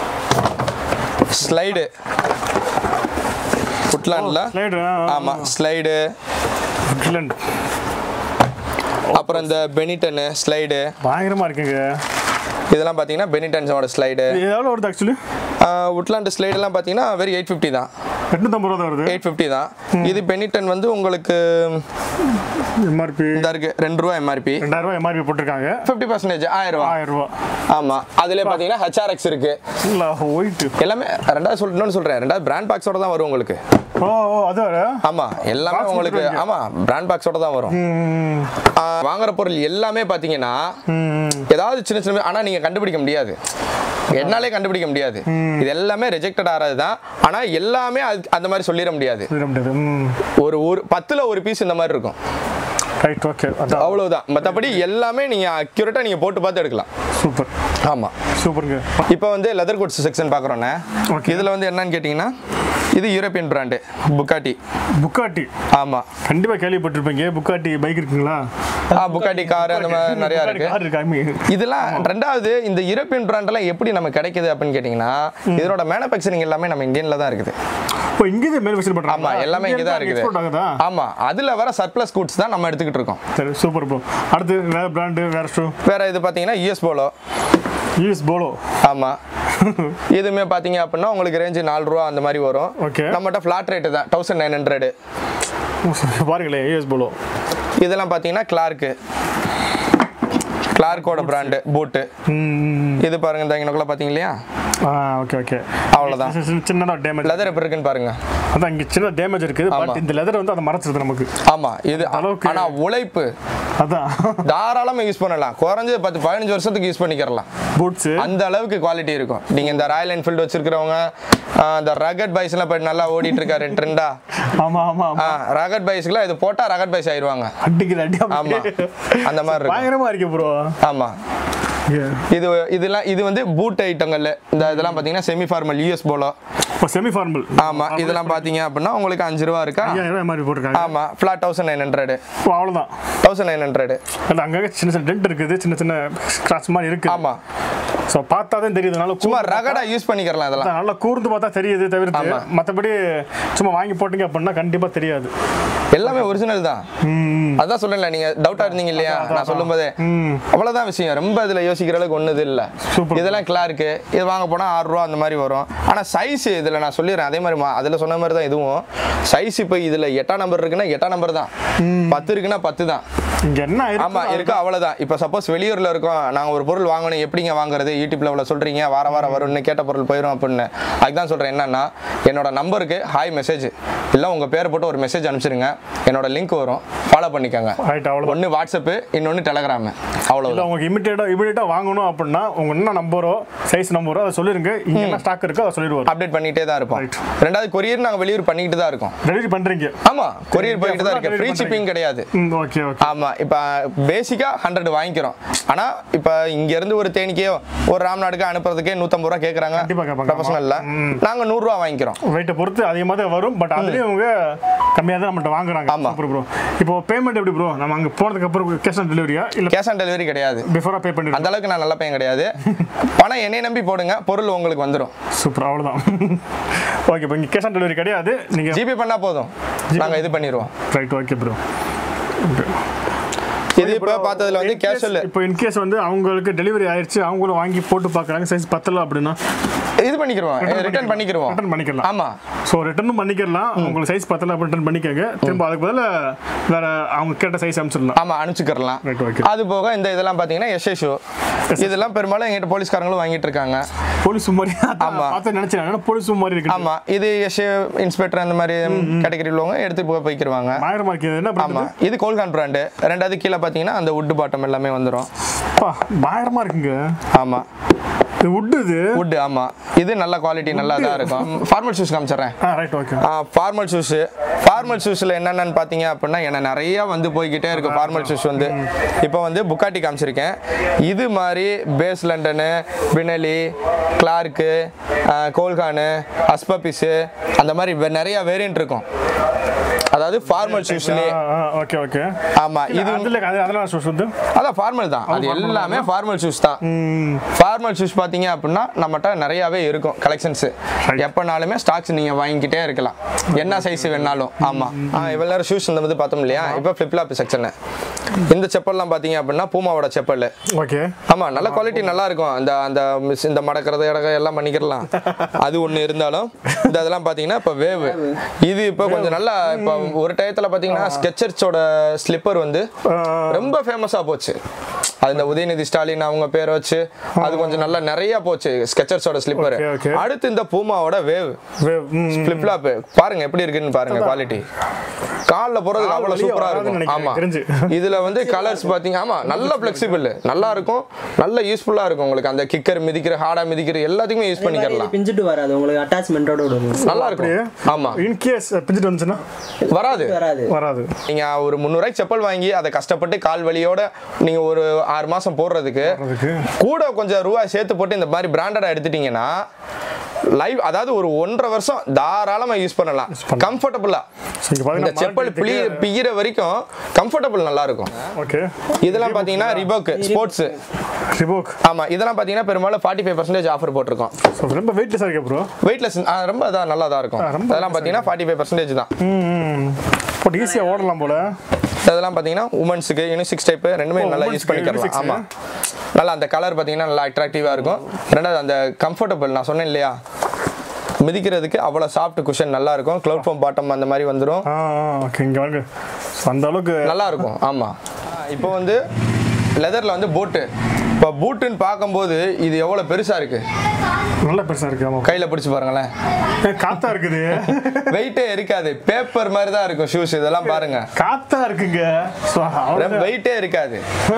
ஸ்லைடு உட்லாண்ட்ல ஸ்லைடு ஆமா ஸ்லைடு இங்கிலாந்து அப்புறம் இந்த பெனிட்டனு ஸ்லைடு பயங்கரமாக இருக்குங்க இதெல்லாம் பார்த்தீங்கன்னா பெனிட்டன்ஸோட ஸ்லைடு இது எவ்வளோ வருது ஆக்சுவலி உட்லாண்ட் ஸ்லைடெல்லாம் பார்த்தீங்கன்னா வெறும் எயிட் ஃபிஃப்டி தான் எட்நூத்தம்பது ரூபா தான் வருது எயிட் ஃபிஃப்டி தான் இது பெனிட்டன் வந்து உங்களுக்கு எம்ஆர்பி இந்த இருக்கு ரெண்டு ரூபா எம்ஆர்பி ரெண்டாயிரம் ரூபாய் எம்ஆர்பி போட்டிருக்காங்க ஃபிஃப்டி பர்சன்டேஜ் ஆயிரம் ரூபா ஆயிரம் ரூபா ஆமா அதுல பாத்தீங்கன்னா ஹெச்ஆர்எக்ஸ் இருக்கு இல்லை ஒயிட் எல்லாமே ரெண்டாவது சொல் இன்னொன்னு சொல்றேன் ரெண்டாவது பிராண்ட் பாக்ஸோட தான் வரும் உங்களுக்கு ஓ ஓ அது வேற ஆமா எல்லாமே Box உங்களுக்கு கொடுத்துருவீங்க. ஆமா பிராண்ட் பாக்ஸோட தான் வரும் ம், ஆ, வாங்குற பொருள் எல்லாமே பாத்தீங்கன்னா ம், ஏதாவது சின்ன சின்ன ஆனா நீங்க கண்டுபிடிக்க முடியாது என்னாலே கண்டுபிடிக்க முடியாது இது எல்லாமே ரிஜெக்டட் ஆறது தான் ஆனா எல்லாமே அது- அந்த மாதிரி சொல்லிட முடியாது சொல்லிட முடியாது ம் ஒரு ஒரு பத்துல ஒரு பீஸ் இந்த மாதிரி இருக்கும் ரைட் ஓகே அதான் அவ்வளவுதான் மற்றபடி எல்லாமே நீங்க அக்யூரேட்டா நீங்க போட்டு பார்த்து எடுக்கலாம் சூப்பர் ஆமா சூப்பருங்க இப்போ வந்து லெதர் குட்ஸ் செக்ஷன் பார்க்குறோன்னே Okay. இதில் வந்து என்னன்னு கேட்டிங்கன்னா இது யூரோப்பியன் பிராண்டு புக்காட்டி புக்காட்டி ஆமாம் கண்டிப்பா கேள்விப்பட்டிருப்பீங்க புக்காட்டி பைக் இருக்குங்களா ஆ புக்காட்டி கார் அந்த மாதிரி நிறையா இருக்கு கார் இருக்கு I mean. இதெல்லாம் ரெண்டாவது இந்த யூரோப்பியன் பிராண்டெல்லாம் எப்படி நம்ம கிடைக்குது அப்படின்னு கேட்டிங்கன்னா இதனோட மேனுஃபேக்சரிங் எல்லாமே நம்ம இந்தியனில் தான் இருக்குது இப்போ இங்கே மேனுஃபேக்சர் பண்றாங்க ஆமா எல்லாமே இங்கே தான் இருக்குது எக்ஸ்போர்ட் ஆகுதா ஆமா அதுல வர சர்ப்ளஸ் கூட்ஸ் தான் நம்ம எடுத்துக்கிட்டு இருக்கோம் சரி சூப்பர் ப்ரோ அடுத்து வேற பிராண்டு வேற ஷூ வேற இது பார்த்தீங்கன்னா யூஎஸ் போலோ யூஎஸ் போலோ ஆமா இதுவுமே பார்த்தீங்க அப்படின்னா உங்களுக்கு ரேஞ்சு நாலு ரூபா அந்த மாதிரி வரும் Okay. நம்மகிட்ட ஃப்ளாட் ரேட்டு தான் தௌசண்ட் நைன் ஹண்ட்ரடு பாருங்களேன் யூஎஸ் போலோ இதெல்லாம் பார்த்தீங்கன்னா கிளார்க்கு கிளார்க்கோட பிராண்டு பூட்டு இது பாருங்க இந்த இங்கனக்குள்ள பார்த்தீங்க இல்லையா ஆ ஓகே ஓகே அவ்வளவுதான். சின்னதாக டேமேஜ் லெதர் எப்படி இருக்குன்னு பாருங்க அதான் இங்கே சின்ன டேமேஜ் இருக்குது ஆமா. பட் இந்த லெதர் வந்து அதை மறைச்சிருது நமக்கு ஆமா இது அளவுக்கு- ஆனா உழைப்பு அதான் தாராளமா யூஸ் பண்ணலாம் குறைஞ்சது பத்து பதினஞ்சு வருஷத்துக்கு யூஸ் பண்ணிக்கிறலாம் பூட்ஸு அந்த அளவுக்கு குவாலிட்டி இருக்கும் நீங்க இந்த ராயல் என்ஃபீல்டு வச்சிருக்கிறவங்க ஆஹ், இந்த ரகட் பைஸ் எல்லாம் போய் நல்லா ஓடிட்டு இருக்காரு ட்ரெண்டா ஆமா ஆமா ஆமா ரகட் பைஸ்க்குலாம் இது போட்டா ரகட் பைஸ் ஆயிருவாங்க அடிக்கிற அடி ஆமா அந்த மாதிரி இருக்கும் பயங்கரமா இருக்கு ப்ரோ ஆமா இது இதெல்லாம் இது வந்து பூட் ஐட்டங்கள்ல இந்த இதெல்லாம் பாத்தீங்கன்னா செமி ஃபார்மல் யூஎஸ் போலோ இப்போ செமி ஃபார்மல் ஆமா இதெல்லாம் பாத்தீங்க அப்படின்னா உங்களுக்கு அஞ்சு ரூபா இருக்கா ஐயாயிரம் மாதிரி போட்டிருக்காங்க ஆமா ஃபிளாட் தௌசண்ட் நைன் ஹண்ட்ரட் ஓ, அவ்வளவுதான் தௌசண்ட் நைன் ஹண்ட்ரட் அது அங்கங்க சின்ன சின்ன டென்ட் இருக்குது சின்ன சின்ன ஸ்க்ராட்ச் மாதிரி இருக்கு ஆமா ஸோ பார்த்தா தான் தெரியுது நல்லா சும்மா கூர்ந்து ரகடா யூஸ் பண்ணிக்கிறலாம் இதெல்லாம் பார்த்தா- நல்லா கூர்ந்து பார்த்தா தெரியுது தவிர்த்து ஆமா. மற்றபடி சும்மா வாங்கி போட்டீங்க அப்படின்னா கண்டிப்பாக தெரியாது எல்லாமே ஒரிஜினல் தான் அதான் சொல்லல நீங்க டவுட்டா இருந்தீங்க இல்லையா நான் சொல்லும்போதே அவ்வளவுதான் விஷயம் ரொம்ப இதுல யோசிக்கிற அளவுக்கு ஒண்ணு இல்ல Super. இதெல்லாம் கிளாருக்கு இது வாங்க போனா ஆறு ரூபா அந்த மாதிரி வரும் ஆனா சைஸ் இதுல நான் சொல்லிடுறேன் அதே மாதிரி மா- அதுல சொன்ன மாதிரி தான் இதுவும் சைஸ் இப்போ இதுல எட்டாம் நம்பர் இருக்குன்னா எட்டாம் நம்பர் தான் பத்து இருக்குன்னா பத்து தான் இங்கே என்ன ஆமா இருக்கு அவ்வளவுதான் இப்போ சப்போஸ் வெளியூர்ல இருக்கோம் நாங்க ஒரு பொருள் வாங்கணும் எப்படிங்க வாங்குறது யூடியூப்ல இவ்வளவு சொல்றீங்க வார வாரம் வரும்னு கேட்ட பொருள் போயிடும் அப்படின்னு அதுதான் சொல்றேன் என்னன்னா என்னோட நம்பருக்கு ஹாய் மெசேஜ் இல்ல உங்க பேர் போட்டு ஒரு மெசேஜ் அனுப்பிச்சிருங்க என்னோட லிங்க் வரும் ஃபாலோ பண்ணிக்கோங்க ரைட் அவ்வளோ ஒன்னு வாட்ஸ்அப் இன்னொன்னு டெலகிராம் இல்லை அவ்வளவுதான் உங்களுக்கு இமிடியேட்டாக இமிடியேட்டாக வாங்கணும் அப்படின்னா உங்க என்ன நம்பரோ சைஸ் நம்பரோ அதை சொல்லிருங்க இங்கே என்ன ஸ்டாக் இருக்கோ அதை சொல்லிடுவார் அப்டேட் பண்ணிட்டே தான் இருப்போம் Right. ரெண்டாவது கொரியர் நாங்க வெளியூர் பண்ணிக்கிட்டு தான் இருக்கோம் டெலிவரி பண்ணுறீங்க ஆமா கொரியர் போயிட்டு தான் இருக்கு Delivery ஃப்ரீ பண்றீங்க. ஷிப்பிங் கிடையாது ம் ஓகே ஓகே ஆமா இப்ப பேசிக்கா ஹண்ட்ரட் வாங்கிக்கிறோம் ஆனா இப்ப இங்க இருந்து ஒரு தேனிக்கே ஒரு ராம்நாடுக்கு அனுப்புறதுக்கே நூத்தம்பது ரூபா கேக்குறாங்க கண்டிப்பா கேட்பாங்க. ப்ரொஃபஷனல்ல நாங்க நூறு ரூபா வாங்கிக்கிறோம் வெயிட்டை பொறுத்து அதிகமாக தான் வரும் பட் அதுலேயும் அவங்க கம்மியாக தான் நம்மகிட்ட வாங்குறாங்க ஆமா. சூப்பர் ப்ரோ இப்போ பேமெண்ட் எப்படி ப்ரோ நம்ம அங்கே போனதுக்கு அப்புறம் கேஷ் ஆன் டெலிவரியா இல்லை கேஷ் ஆன் டெலிவரி கிடையாது பிஃபோராக பே பண்ணிடுவோம் அந்த அளவுக்கு நான் நல்ல பையன் கிடையாது பணம் என்னை நம்பி போடுங்க பொருள் உங்களுக்கு வந்துடும் சூப்பர் அவ்வளோதான் ஓகே இப்போ இங்கே கேஷ் ஆன் டெலிவரி கிடையாது நீங்கள் ஜிபே பண்ணா போதும் நாங்க இது பண்ணிடுவோம் ரைட் ஓகே ப்ரோ இது இப்ப பார்த்ததுல வந்து கேஷுவல் இப்போ இன்கேஸ் வந்து அவங்களுக்கு டெலிவரி ஆயிடுச்சு அவங்களும் வாங்கி போட்டு பார்க்குறாங்க சைஸ் பத்தல அப்படின்னா இது பண்ணிக்கிறோம் ரிட்டர்ன் பண்ணிக்கிறோம் ரிட்டர்ன் பண்ணிக்கலாம் ஆமா ஸோ ரிட்டர்னும் பண்ணிக்கலாம் உங்களுக்கு சைஸ் பத்தல அப்படி ரிட்டர்ன் பண்ணிக்கோங்க திரும்ப அதுக்கு பதிலாக வேற அவங்க கேட்ட சைஸ் அனுப்பிச்சிடலாம் ஆமா அனுப்பிச்சுக்கிறலாம் Right, okay. அது போக இந்த இதெல்லாம் பாத்தீங்கன்னா எஸ்ஏ ஷோ இதெல்லாம் பெரும்பாலும் எங்கிட்ட போலீஸ்காரங்களும் வாங்கிட்டு இருக்காங்க போலீஸ் மாதிரி ஆமா. பார்த்து நினைச்சேன் போலீஸ் மாதிரி இருக்கு ஆமா இது எஸ்ஏ இன்ஸ்பெக்டர் அந்த மாதிரி கேட்டகரி உள்ளவங்க எடுத்து போய் போய்க்கிருவாங்க பயங்கரமா இருக்கு இது என்ன ஆமா பண்ணுது இது கோல்கான் பிராண்டு ரெண்டாவது கீழே பாத்தீங்கன்னா அந்த உட் பாட்டம் எல்லாமே வந்துடும் அப்பா, பயங்கரமா இருக்குங்க ஆமா இது உட் இது உட் ஆமா இது நல்ல குவாலிட்டி நல்லா தான் இருக்கும் ஃபார்மல் ஷூஸ் காமிச்சிடுறேன் ஆ right okay formal shoes formal ஷூஸில் என்னென்னு பார்த்தீங்க அப்படின்னா என்ன நிறைய வந்து போய்கிட்டே இருக்கு ஃபார்மல் ஷூஸ் வந்து இப்போ வந்து புக்காட்டி காமிச்சிருக்கேன் இது மாதிரி பேஸ் லண்டனு பினலி கிளார்க்கு கோல்கானு அஸ்பபிஸு அந்த மாதிரி வே- நிறைய வேரியன்ட் இருக்கும் அதாவது ஃபார்மல் ஷூஸ்லேயே ஓகே ஓகே ஆமா இது இது அதுல அது அதெல்லாம் ஷூஸ் வந்து அதான் ஃபார்மல் தான் அது எல்லாமே ஃபார்மல் ஷூஸ் தான் ஃபார்மல் ஷூஸ் பார்த்தீங்க அப்படின்னா நம்மகிட்ட நிறையாவே இருக்கும் கலெக்ஷன்ஸ் எப்போனாலுமே ஸ்டாக்ஸ் நீங்கள் வாங்கிக்கிட்டே இருக்கலாம் என்ன சைஸ் வேணாலும் ஆமாம் இவ்வளோ நேரம் ஷூஸ் இந்த மாதிரி பார்த்தோம் இல்லையா இப்போ ஃப்ளிப்லாப் செக்ஷனு இந்த செப்பல்லாம் பார்த்தீங்க அப்படின்னா பூமாவோட செப்பல் ஓகே ஆமாம் நல்ல குவாலிட்டி நல்லா இருக்கும் அந்த அந்த மிஸ் இந்த மடக்கிறது இடக்க எல்லாம் பண்ணிக்கிறலாம் அது ஒன்று இருந்தாலும் இந்த இதெல்லாம் பார்த்தீங்கன்னா இப்போ வேவ் இது இப்போ கொஞ்சம் நல்லா இப்போ ஒரு டயத்தில் பார்த்தீங்கன்னா ஸ்கெச்சர்ஸோட ஸ்லிப்பர் வந்து ரொம்ப ஃபேமஸாக போச்சு அது இந்த உதயநிதி ஸ்டாலின் அவங்க பேரை வச்சு அது கொஞ்சம் நல்லா நிறைய போச்சு ஸ்கெச்சர்ஸோட ஸ்லிப்பர் Okay, okay. அடுத்து இந்த பூமாவோட வேவ் Wave, ம், ஃபிளிப் ஃப்ளாப் பாருங்க எப்படி இருக்குன்னு பாருங்க குவாலிட்டி காலில் போறதுக்கு கால் அவ்வளவு வலியே சூப்பரா வராதுன்னு இருக்கும் நினைக்கிறேன், ஆமா தெரிஞ்சு. இதுல வந்து கலர்ஸ் பாத்தீங்க ஆமா நல்ல ஃபிளெக்சிபிள் நல்லா இருக்கும் நல்ல யூஸ்ஃபுல்லா இருக்கும் உங்களுக்கு அந்த கிக்கர் மிதிக்கிற ஹார்டா மிதிக்கிற எல்லாத்துக்குமே யூஸ் பண்ணிக்கலாம் பிஞ்சிட்டு வராது உங்களுக்கு அட்டாச்மெண்ட்டோட விடுங்க நல்லா இருக்கும் ஆமா இன்கேஸ் பிஞ்சிட்டு வந்துச்சுன்னா வராது வராது வராது நீங்க ஒரு முந்நூறுவாய்க்கு செப்பல் வாங்கி அதை கஷ்டப்பட்டு கால் வலியோட நீங்க ஒரு ஆறு மாசம் போடுறதுக்கு அதுக்கு கூட கொஞ்சம் ரூபாய் சேர்த்து போட்டு இந்த மாதிரி பிராண்டடா எடுத்துட்டீங்கன்னா லைவ் அதாவது ஒரு ஒன்றரை வருஷம் தாராளமா யூஸ் பண்ணலாம் கம்ஃபர்டபுளா So, இங்க இந்த பாத்தீங்கன்னா செப்பல் பிளி பிய்யிற வரைக்கும் கம்ஃபர்டபுள் நல்லா இருக்கும் ஓகே இதெல்லாம் பாத்தீங்கன்னா ரிபோக் ஸ்போர்ட்ஸ் ரிபோக் ஆமா இதெல்லாம் பாத்தீங்கன்னா பெரும்பாலும் ஃபார்ட்டி ஃபைவ் பர்சன்டேஜ் ஆஃபர் போட்டிருக்கோம் ஸோ ரொம்ப வெயிட்லெஸ்ஸாக இருக்கே ப்ரோ வெயிட்லெஸ் ரொம்ப அதான் நல்லா தான் இருக்கும் ஆ, ரொம்ப அதெல்லாம் பாத்தீங்கன்னா ஃபார்ட்டி ஃபைவ் பர்சன்டேஜ் தான் ம் போட்டு ஈஸியாக ஓடலாம் போல அதெல்லாம் பாத்தீங்கன்னா உமன்ஸுக்கு யூனிசிக்ஸ் டைப் ரெண்டுமே ஓ, நல்லா women's யூஸ் க்கு பண்ணிக்கலாம் unisex. ஆமா நல்லா அந்த கலர் பாத்தீங்கன்னா நல்லா அட்ராக்டிவா இருக்கும் ரெண்டாவது அந்த கம்ஃபர்டபுள் நான் சொன்னேன் இல்லையா மிதிக்கிறதுக்கு அவ்வளோ சாஃப்ட் குஷன் நல்லா இருக்கும் க்ளவுட் ஃபார்ம் பாட்டம் அந்த மாதிரி வந்துடும் ஆ ஓகே இங்கே வாங்க So, அந்த அளவுக்கு நல்லா இருக்கும் ஆமா இப்போ வந்து லெதர்ல வந்து போட்டு இப்போ பூட்டுன்னு பார்க்கும்போது இது எவ்வளோ பெருசா இருக்கு நல்ல பெருசாக இருக்கு ஆமாம் கையில பிடிச்சு பாருங்களேன் காத்தா இருக்குது வெயிட்டே இருக்காது பேப்பர் மாதிரி தான் இருக்கும் ஷூஸ் இதெல்லாம் பாருங்க காத்தா இருக்குங்க ஸோ ரொம்ப வெயிட்டே இருக்காது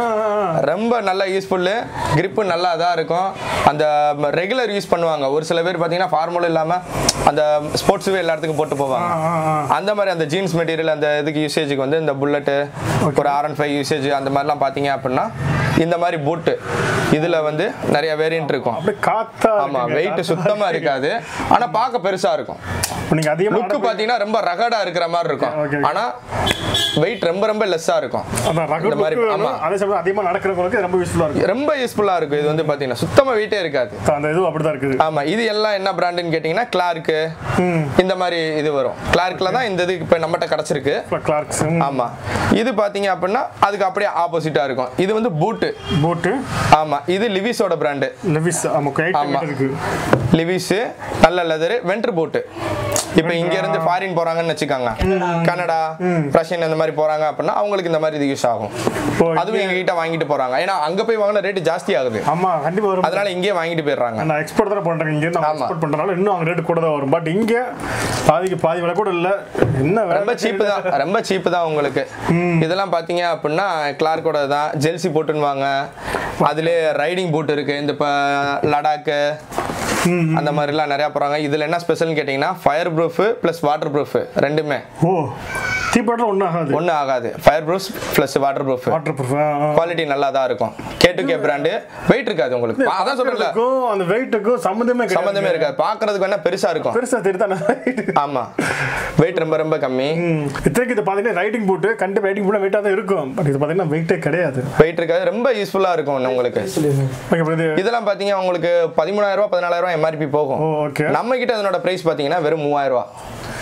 ரொம்ப நல்ல யூஸ்ஃபுல்லு கிரிப்பு நல்லா தான் இருக்கும் அந்த ரெகுலர் யூஸ் பண்ணுவாங்க ஒரு சில பேர் பார்த்தீங்கன்னா ஃபார்மல் இல்லாமல் அந்த ஸ்போர்ட்ஸுவே எல்லா இடத்துக்கும் போட்டு போவாங்க அந்த மாதிரி அந்த ஜீன்ஸ் மெட்டீரியல் அந்த இதுக்கு யூசேஜுக்கு வந்து இந்த புல்லட்டு ஒரு ஆர் அண்ட் ஃபைவ் யூசேஜ் அந்த மாதிரிலாம் பார்த்தீங்க அப்படின்னா இந்த மாதிரி பூட்டு இதில் வந்து நிறைய வேரியன்ட் இருக்கும் அப்படியே காத்தா ஆமா வெயிட் சுத்தமா இருக்காது ஆனா பார்க்க பெருசா இருக்கும் நீங்க அதிகமா லுக் பாத்தீங்கன்னா ரொம்ப ரகடா இருக்கிற மாதிரி Okay, இருக்கும் okay. ஆனா வெயிட் ரொம்ப ரொம்ப லெஸ்ஸாக இருக்கும் அதான் இந்த ரகட் மாதிரி, மாதிரி ஆமா. அதே சமயம் அதிகமாக நடக்கிறவங்களுக்கு ரொம்ப யூஸ்ஃபுல்லாக இருக்கும் ரொம்ப யூஸ்ஃபுல்லாக இருக்கும் இது வந்து பார்த்தீங்கன்னா சுத்தமாக வெயிட்டே இருக்காது அந்த இது அப்படிதான் இருக்குது ஆமா இது எல்லாம் என்ன பிராண்டுன்னு கேட்டிங்கன்னா கிளார்க்கு இந்த மாதிரி இது வரும் கிளார்க்கில் தான் இந்த இது இப்போ நம்மகிட்ட கிடச்சிருக்கு கிளார்க்ஸ் ஆமா இது பார்த்தீங்க அப்படின்னா அதுக்கு அப்படியே ஆப்போசிட்டாக இருக்கும் இது வந்து பூட்டு போட்டு ஆமா இது லிவிஸோட பிராண்டு லெவிஸ் ஆமாம் கைட் ஆமா. இருக்கு லிவிஸ் நல்ல லெதரு வென்ட்ரு போட்டு இப்போ இங்க இருந்து ஃபாரின் போறாங்கன்னு வச்சுக்கோங்க கனடா ரஷ்யன் இந்த மாதிரி போறாங்க அப்படின்னா அவங்களுக்கு இந்த மாதிரி இது யூஸ் ஆகும் ஓ, அதுவும் எங்க கிட்ட வாங்கிட்டு போறாங்க ஏன்னா அங்க போய் வாங்கின ரேட்டு ஜாஸ்தி ஆகுது ஆமா கண்டிப்பா வரும் அதனால இங்கேயே வாங்கிட்டு போயிடுறாங்க நான் எக்ஸ்போர்ட் தானே பண்றேன் இங்க இருந்து ஆமா. எக்ஸ்போர்ட் பண்றதுனால இன்னும் அவங்க ரேட் கூட தான் வரும் பட் இங்க பாதிக்கு பாதி விலை கூட இல்ல என்ன வேலை ரொம்ப சீப்பு தான் ரொம்ப சீப்பு தான் உங்களுக்கு இதெல்லாம் பார்த்தீங்க அப்படின்னா கிளார்க்கோட தான் ஜெல்சி போட்டுன்னுவாங்க அதுல ரைடிங் பூட் இருக்கு இந்த இப்போ லடாக்கு அந்த மாதிரிலாம் நிறையா போகிறாங்க இதில் என்ன ஸ்பெஷல்னு கேட்டிங்கன்னா fireproof plus waterproof ரெண்டுமே ஓ தீப்பாட்டில் ஒன்றும் ஆகாது ஒன்றும் ஆகாது fireproof plus waterproof waterproof quality நல்லா தான் இருக்கும் K to K brand weight இருக்காது உங்களுக்கு பா- அதான் சொல்றேன்ல அந்த வெயிட்டுக்கும் சம்மந்தமே கிடையாது. சம்மந்தமே இருக்காது பார்க்கறதுக்கு வேணா பெருசா இருக்கும் பெருசா தெரியுதானே ஆமா வெயிட் ரொம்ப ரொம்ப கம்மி ம். இத்தனைக்கு இது பார்த்தீங்கன்னா ரைட்டிங் போட்டு கண்டிப்பாக ரைட்டிங் போட்டு வெயிட்டாக தான் இருக்கும் பட் இது பார்த்தீங்கன்னா வெயிட்டே கிடையாது வெயிட் இருக்காது ரொம்ப யூஸ்ஃபுல்லா இருக்கும் உங்களுக்கு ஓகே அப்புறம் இது இதெல்லாம் பாத்தீங்க உங்களுக்கு பதிமூணாயிரம் ரூபாய் பதினாலாயிரம் ரூபாய் எம்ஆர்பி போகும் ஓ ஓகே நம்ம கிட்ட அதனோட பிரைஸ் பாத்தீங்கன்னா வெறும் மூவாயிரம் ரூபாய்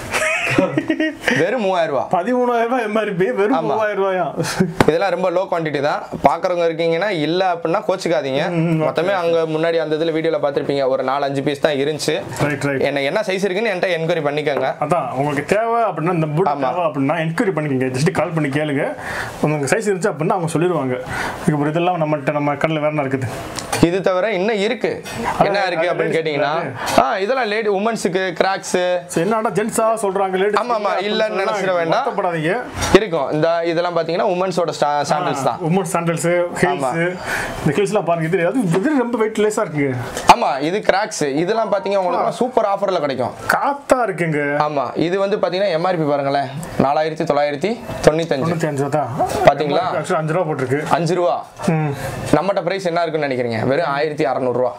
வெறும் மூவாயிரம் ரூபாய் பதிமூணாயிரம் ரூபாய் எம்ஆர்பி வெறும் ஆமா. மூவாயிரம் ரூபாயா இதெல்லாம் ரொம்ப லோ குவாண்டிட்டி தான் பாக்குறவங்க இருக்கீங்கன்னா இல்ல அப்படின்னா கோச்சுக்காதீங்க மொத்தமே அங்க முன்னாடி அந்த இதுல வீடியோல பார்த்திருப்பீங்க ஒரு நாலு அஞ்சு பீஸ் தான் இருந்துச்சு ரைட் ரைட் என்ன என்ன சைஸ் இருக்குன்னு என்கிட்ட என்கொயரி பண்ணிக்கோங்க அதான் உங்களுக்கு தேவை அப்படின்னா இந்த பூட் ஆமா. தேவை அப்படின்னா என்கொயரி பண்ணிக்கங்க ஜஸ்ட் கால் பண்ணி கேளுங்க உங்களுக்கு சைஸ் இருந்துச்சு அப்படின்னா அவங்க சொல்லிடுவாங்க இப்போ இதெல்லாம் நம்மகிட்ட நம்ம கடையில் வேற என்ன இருக்குது இது தவிர இன்னும் இருக்கு என்ன இருக்கு அப்படின்னு கேட்டீங்கன்னா ஆ இதெல்லாம் லேடி உமன்ஸுக்கு கிராக்ஸ் சரி என்னடா ஜென்ஸா சொல்றாங்க லேடிஸ் ஆமா, ஆமா, இல்லைன்னு நினைச்சிட வேண்டாம். வருத்தப்படாதீங்க இருக்கும் இந்த இதெல்லாம் பாத்தீங்கன்னா உமன்ஸோட சாண்டல்ஸ் தான் உமன் சாண்டல்ஸ் ஆமா. ஹீல்ஸ் இந்த ஹீல்ஸ்லாம் பாருங்க இது அது இது ரொம்ப வெயிட் லெஸ்ஸா இருக்குங்க ஆமா இது கிராக்ஸ் இதெல்லாம் பாத்தீங்க உங்களுக்கு சூப்பர் ஆஃபர்ல கிடைக்கும் காத்தா இருக்குங்க ஆமா இது வந்து பாத்தீங்கன்னா எம்ஆர்பி பாருங்களேன் நாலாயிரத்தி தொள்ளாயிரத்தி தொண்ணூத்தஞ்சு தொண்ணூத்தி அஞ்சு தான் பாத்தீங்களா? ஆக்சுவலி அஞ்சு ரூபா போட்டிருக்கு அஞ்சு ரூபா ம். நம்மகிட்ட பிரைஸ் என்ன இருக்குன்னு நினைக்கிறீங்க வெறும் ஆயிரத்தி அறநூறுவா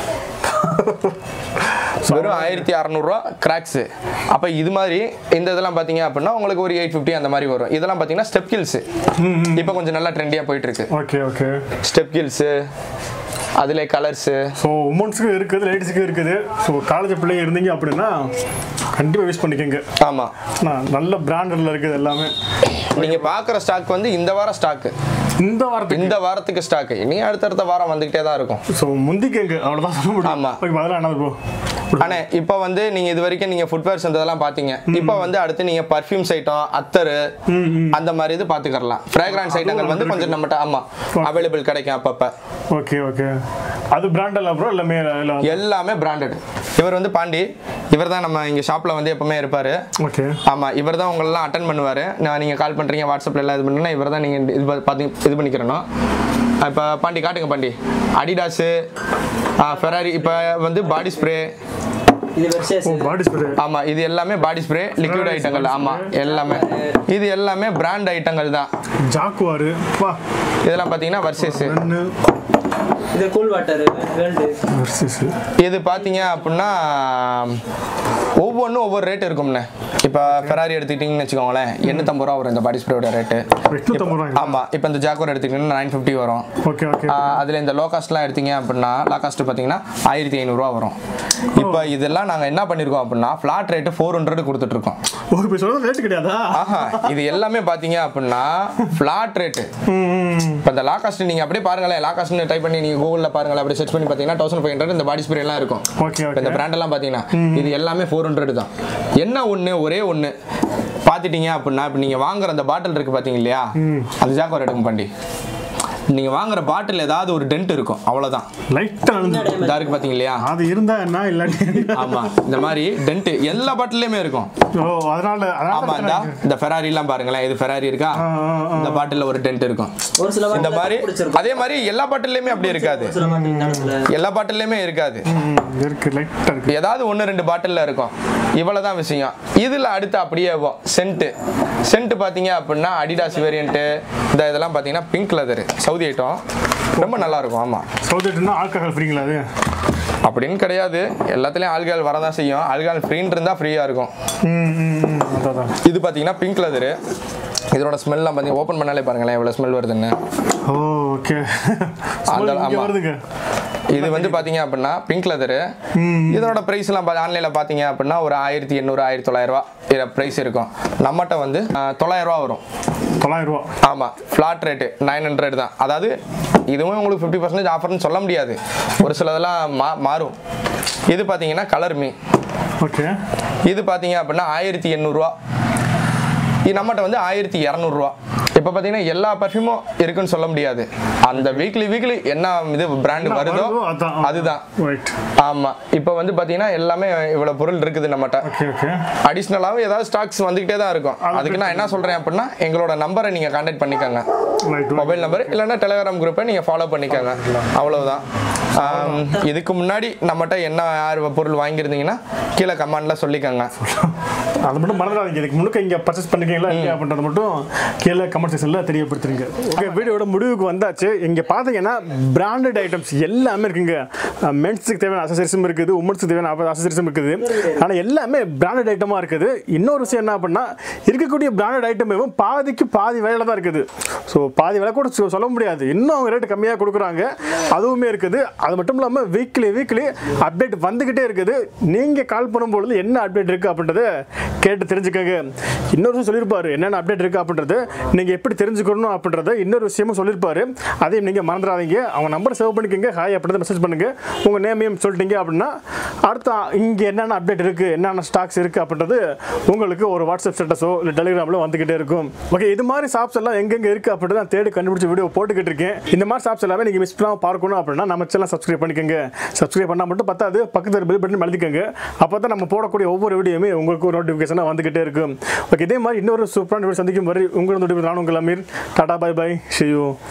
வெறும் ஆயிரத்தி அறநூறுவா கிராக்ஸ் அப்போ இது மாதிரி இந்த இதெல்லாம் பார்த்தீங்க அப்படின்னா உங்களுக்கு ஒரு எயிட் ஃபிஃப்டி அந்த மாதிரி வரும் இதெல்லாம் பார்த்தீங்கன்னா ஸ்டெப் கில்ஸ் இப்போ கொஞ்சம் நல்லா ட்ரெண்டியாக போயிட்டு இருக்கு ஓகே ஓகே ஸ்டெப் கில்ஸு அதில் கலர்ஸு ஸோ உமன்ஸுக்கு இருக்குது லேடிஸுக்கு இருக்குது ஸோ காலேஜ் பிள்ளைங்க இருந்தீங்க அப்படின்னா கண்டிப்பாக யூஸ் பண்ணிக்கோங்க ஆமாம் நான் நல்ல பிராண்டில் இருக்குது எல்லாமே நீங்கள் பார்க்குற ஸ்டாக் வந்து இந்த வாரம் ஸ்டாக்கு இந்த வாரத்துக்கு இந்த வாரத்துக்கு ஸ்டாக்கு இனி அடுத்தடுத்த வாரம் வந்துக்கிட்டே தான் இருக்கும் ஸோ முந்திக்கங்க அவ்வளோதான் சொல்ல முடியும் ஆமா. ஓகே அதெல்லாம் என்ன ப்ரோ அண்ணே இப்போ வந்து நீங்க இது வரைக்கும் நீங்க ஃபுட்வேர்ஸ் இதெல்லாம் பாத்தீங்க இப்போ வந்து அடுத்து நீங்க பர்ஃப்யூம்ஸ் ஐட்டம் அத்தர் அந்த மாதிரி இது பாத்துக்கறலாம் ஃப்ராக்ரன்ஸ் ஐட்டங்கள் வந்து கொஞ்சம் நம்மகிட்ட ஆமா அவைலபிள் கிடைக்கும் அப்பப்ப ஓகே ஓகே அது பிராண்ட் எல்லாம் ப்ரோ எல்லாமே எல்லாம் எல்லாமே பிராண்டட் இவர் வந்து பாண்டி இவர் தான் நம்ம இங்க ஷாப்ல வந்து எப்பவுமே இருப்பாரு ஓகே ஆமா இவர் தான் உங்களெல்லாம் அட்டன் பண்ணுவாரு நான் நீங்க கால் பண்றீங்க வாட்ஸ்அப்ல எல்லாம் இது பண்ணுன்னா இவர் தான் நீங்க இது பா- பாத்து இது பண்ணிக்கிறணும் இப்போ பாண்டி காட்டுங்க பாண்டி அடிடாஸு ஃபெராரி இப்போ வந்து பாடி ஸ்ப்ரே இது வெர்சஸ் ஓ பாடி ஸ்ப்ரே ஆமா இது எல்லாமே பாடி ஸ்ப்ரே லிக்விட் ஐட்டங்கள் ஆமா எல்லாமே இது எல்லாமே பிராண்ட் ஐட்டங்கள் தான் ஜாக்குவாரு பா இதெல்லாம் பாத்தீங்கன்னா வர்சஸ் ஒன்று இது கூல் வாட்டர் வேர்ல்டு வர்சஸ் இது பாத்தீங்க அப்படின்னா ஒவ்வொன்றும் ஒவ்வொரு ரேட் இருக்கும்ண்ணே இப்போ ஃபெராரி எடுத்துக்கிட்டிங்கன்னு வச்சுக்கோங்களேன் எண்ணூத்தம்பது ரூபா வரும் இந்த பாடி ஸ்ப்ரேயோட ரேட்டு எட்நூத்தம்பது ரூபாய் ஆமா இப்போ இந்த ஜாக்கோர் எடுத்துக்கிட்டிங்கன்னா நைன் ஃபிஃப்டி வரும் ஓகே ஓகே ஆஹ் அதுல இந்த லோ காஸ்ட்லாம் எடுத்தீங்க அப்படின்னா லோ காஸ்ட் பார்த்தீங்கன்னா ஆயிரத்தி ஐநூறுரூவா வரும் இப்போ இதெல்லாம் நாங்கள் என்ன பண்ணியிருக்கோம் அப்படின்னா ஃப்ளாட் ரேட்டு ஃபோர் ஹண்ட்ரட் கொடுத்துட்ருக்கோம் ஓ இப்போ சொல்றது ரேட் கிடையாதா ஆஹா இது எல்லாமே பாத்தீங்க அப்படின்னா ஃபிளாட் ரேட்டு இப்போ இந்த லா காஸ்ட் நீங்க அப்படியே பாருங்களேன் லா காஸ்ட் டைப் பண்ணி நீங்க கூகுளில் பாருங்களேன் அப்படியே சர்ச் பண்ணி பார்த்தீங்கன்னா தௌசண்ட் ஃபைவ் ஹண்ட்ரட் இந்த பாடி ஸ்ப்ரே எல்லாம் இருக்கும் ஓகே இப்ப இந்த ஓகே பிராண்ட் எல்லாம் பாத்தீங்கன்னா இது எல்லாமே ஃபோர் ஹண்ட்ரட் தான் என்ன ஒண்ணு ஒரே ஒண்ணு பாத்துட்டீங்க அப்படின்னா இப்போ நீங்க வாங்குற அந்த பாட்டில் இருக்கு பாத்தீங்க இல்லையா அது ஜாக்கோர் எடுக்கும் பண்டி நீங்க வாங்குற பாட்டில் ஏதாவது ஒரு டென்ட் இருக்கும் அவ்வளவுதான் லைட்டாக நடந்து இதா இருக்கு பாத்தீங்க இல்லையா அது இருந்தா என்ன இல்லாட்டி ஆமா இந்த மாதிரி டென்ட் எல்லா பாட்டிலையுமே இருக்கும் ஓ அதனால ஆமா அதனால இந்த இந்த ஃபெராரி எல்லாம் பாருங்களேன் இது ஃபெராரி இருக்கா ஆ, ஆ, ஆ. இந்த பாட்டில்ல ஒரு டென்ட் இருக்கும் ஒரு சில இந்த பாட்டில் மாதிரி பிடிச்சிருக்கும் அதே மாதிரி எல்லா பாட்டிலையுமே அப்படி இருக்காது ஒரு சில பாட்டில் நடுவுல எல்லா பாட்டிலையுமே இருக்காது ம், இருக்கு லைட்டாக இருக்கு ஏதாவது ஒன்று ரெண்டு பாட்டிலில் இருக்கும் இவ்வளவுதான் விஷயம் இதில் அடுத்து அப்படியே சென்ட்டு சென்ட் பார்த்தீங்க அப்படின்னா அடிடாஸ் வேரியண்ட்டு இந்த இதெல்லாம் பார்த்தீங்கன்னா பிங்க் லெதரு சவுதி ஐட்டம் ரொம்ப நல்லா இருக்கும் ஆமாம் சவுதிட்டுனா ஆல்கஹால் ஃப்ரீங்களா அது அப்படின்னு கிடையாது எல்லாத்துலேயும் ஆல்கால் வரதான் செய்யும் ஆல்கால் ஃப்ரீன்னு இருந்தால் ஃப்ரீயாக இருக்கும் ம் ம் ம், அதான் அதான் இது பார்த்தீங்கன்னா பிங்க் லெதரு இதோட ஸ்மெல்லாம் பார்த்தீங்கன்னா ஓப்பன் பண்ணாலே பாருங்களேன் எவ்வளோ ஸ்மெல் வருதுன்னு ஓகே அந்த ஆமா. வருதுங்க இது வந்து பார்த்தீங்க அப்படின்னா பிங்க் லெதரு இதோட ப்ரைஸ்லாம் ஆன்லைனில் பார்த்தீங்க அப்படின்னா ஒரு ஆயிரத்தி எண்ணூறு ஆயிரத்தி தொள்ளாயிரரூவா ப்ரைஸ் இருக்கும் நம்மகிட்ட வந்து ஆஹ், தொள்ளாயிரரூவா வரும் தொள்ளாயிரம் ரூபா ஆமாம் ஃப்ளாட் ரேட்டு நைன் ஹண்ட்ரட் தான் அதாவது இதுவும் உங்களுக்கு ஃபிஃப்டி பர்சன்டேஜ் ஆஃபர்னு சொல்ல முடியாது ஒரு சிலதெல்லாம் மா மாறும் இது பார்த்தீங்கன்னா கலர் மீ ஓகே இது பார்த்தீங்க அப்படின்னா ஆயிரத்தி எண்ணூறுரூவா இது நம்மகிட்ட வந்து ஆயிரத்தி இரநூறுவா இப்போ பார்த்தீங்கன்னா எல்லா பர்ஃப்யூமும் இருக்குன்னு சொல்ல முடியாது அந்த வீக்லி வீக்லி என்ன இது பிராண்ட் என்ன வருதோ வருதோ அதான். அதுதான் ரைட் ஆமாம் இப்போ வந்து பார்த்தீங்கன்னா எல்லாமே இவ்வளோ பொருள் இருக்குது நம்மகிட்ட ஓகே ஓகே அடிஷ்னலாகவும் ஏதாவது ஸ்டாக்ஸ் வந்துக்கிட்டே தான் இருக்கும் அதுக்கு நான் என்ன சொல்கிறேன் அப்படின்னா எங்களோட நம்பரை நீங்கள் கான்டாக்ட் பண்ணிக்கோங்க ரைட் மொபைல் நம்பர் இல்லைன்னா டெலிகிராம் குரூப்பை நீங்கள் ஃபாலோ பண்ணிக்கோங்க அவ்வளவுதான் ஆம், இதுக்கு முன்னாடி நம்மகிட்ட என்ன யார் பொருள் வாங்கியிருந்தீங்கன்னா கீழே கமெண்ட்ல சொல்லிக்கோங்க அது மட்டும் மறந்துடாதீங்க இதுக்கு முழுக்க இங்கே பர்ச்சேஸ் பண்ணிருக்கீங்களா இல்லையா அப்படின்றத மட்டும் கீழே கமெண்ட் செக்ஷனில் தெரியப்படுத்துறீங்க ஓகே வீடியோட முடிவுக்கு வந்தாச்சு இங்கே பார்த்தீங்கன்னா பிராண்டட் ஐட்டம்ஸ் எல்லாமே இருக்குங்க மென்ஸுக்கு தேவையான அசசரிஸும் இருக்குது உமன்ஸுக்கு தேவையான அசசரிஸும் இருக்குது ஆனால் எல்லாமே பிராண்டட் ஐட்டமாக இருக்குது இன்னொரு விஷயம் என்ன அப்படின்னா இருக்கக்கூடிய பிராண்டட் ஐட்டமும் பாதிக்கு பாதி விலையில தான் இருக்குது ஸோ பாதி விலை கூட சொ- சொல்ல முடியாது இன்னும் அவங்க ரேட்டு கம்மியாக கொடுக்குறாங்க அதுவுமே இருக்குது அது மட்டும் இல்லாமல் வீக்லி வீக்லி அப்டேட் வந்துக்கிட்டே இருக்குது நீங்கள் கால் பண்ணும்பொழுது என்ன அப்டேட் இருக்குது அப்படின்றத கேட்டு தெரிஞ்சுக்கங்க இன்னொரு விஷயம் சொல்லியிருப்பாரு என்னென்ன அப்டேட் இருக்குது அப்படின்றது நீங்கள் எப்படி தெரிஞ்சுக்கணும் அப்படின்றத இன்னொரு விஷயமும் சொல்லியிருப்பாரு அதையும் நீங்கள் மறந்துடாதீங்க அவங்க நம்பர் சேவ் பண்ணிக்கோங்க ஹாய் அப்படின்றத மெசேஜ் பண்ணுங்கள் உங்கள் நேமையும் சொல்லிட்டீங்க அப்படின்னா அடுத்த இங்கே என்னென்ன அப்டேட் இருக்குது என்னென்ன ஸ்டாக்ஸ் இருக்குது அப்படின்றது உங்களுக்கு ஒரு வாட்ஸ்அப் ஸ்டேட்டஸோ இல்லை டெலிகிராமில் வந்துக்கிட்டே இருக்கும் ஓகே இது மாதிரி ஷாப்ஸ் எல்லாம் எங்கெங்கே இருக்குது அப்படின்றத நான் தேடி கண்டுபிடிச்ச வீடியோ போட்டுக்கிட்டு இருக்கேன் இந்த மாதிரி ஷாப்ஸ் எல்லாமே நீங்கள் மிஸ் பண்ணாமல் பார்க்கணும் அப்படின்னா நம்ம சேனல் சப்ஸ்கிரைப் பண்ணிக்கோங்க சப்ஸ்கிரைப் பண்ணால் மட்டும் பத்தாது பக்கத்தில் பெல் பட்டன் அழுத்திக்கோங்க அப்போ தான் நம்ம போடக்கூடிய ஒவ்வொரு வீடியோமே உங்களுக்கு ஒரு நோட்டிஃபிகேஷனாக வந்துக்கிட்டே இருக்கும் ஓகே இதே மாதிரி இன்னொரு சூப்பரான வீடியோ சந்திக்கும் வரை உங்களோட நானும் உங்கள் அமீர் டாடா பை பை ஷியூ